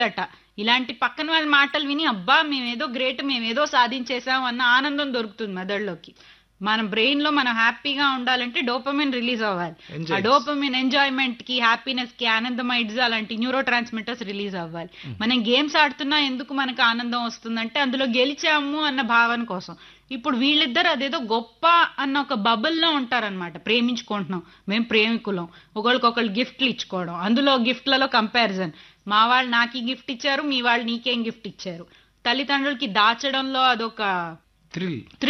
అట ఇలాంటి పక్కన వాళ్ళ మాటలు విని అబ్బా మేమేదో గ్రేట్ మేమేదో సాధించేసాం అన్న ఆనందం దొరుకుతుంది మెదడులోకి మన బ్రెయిన్ లో మనం హ్యాపీగా ఉండాలంటే డోపమిన్ రిలీజ్ అవ్వాలి Enjoy. ఆ డోపమిన్ ఎంజాయ్మెంట్ కి హ్యాపీనెస్ కి ఆనందమైడ్స్ అలాంటి న్యూరో ట్రాన్స్మిటర్స్ రిలీజ్ అవ్వాలి మనం గేమ్స్ ఆడుతున్నా ఎందుకు మనకు ఆనందం వస్తుందంటే అందులో గెలిచాము అన్న భావన కోసం ఇప్పుడు వీళ్ళిద్దరు అదేదో గొప్ప అన్న ఒక బబుల్లో ఉంటారన్నమాట ప్రేమించుకుంటున్నాం మేము ప్రేమికులం ఒకళ్ళకొకళ్ళు గిఫ్ట్లు ఇచ్చుకోవడం అందులో గిఫ్ట్లలో కంపారిజన్ మా వాళ్ళు నాకు ఈ గిఫ్ట్ ఇచ్చారు మీ వాళ్ళు నీకేం గిఫ్ట్ ఇచ్చారు తల్లిదండ్రులకి దాచడంలో అదొక థ్రిల్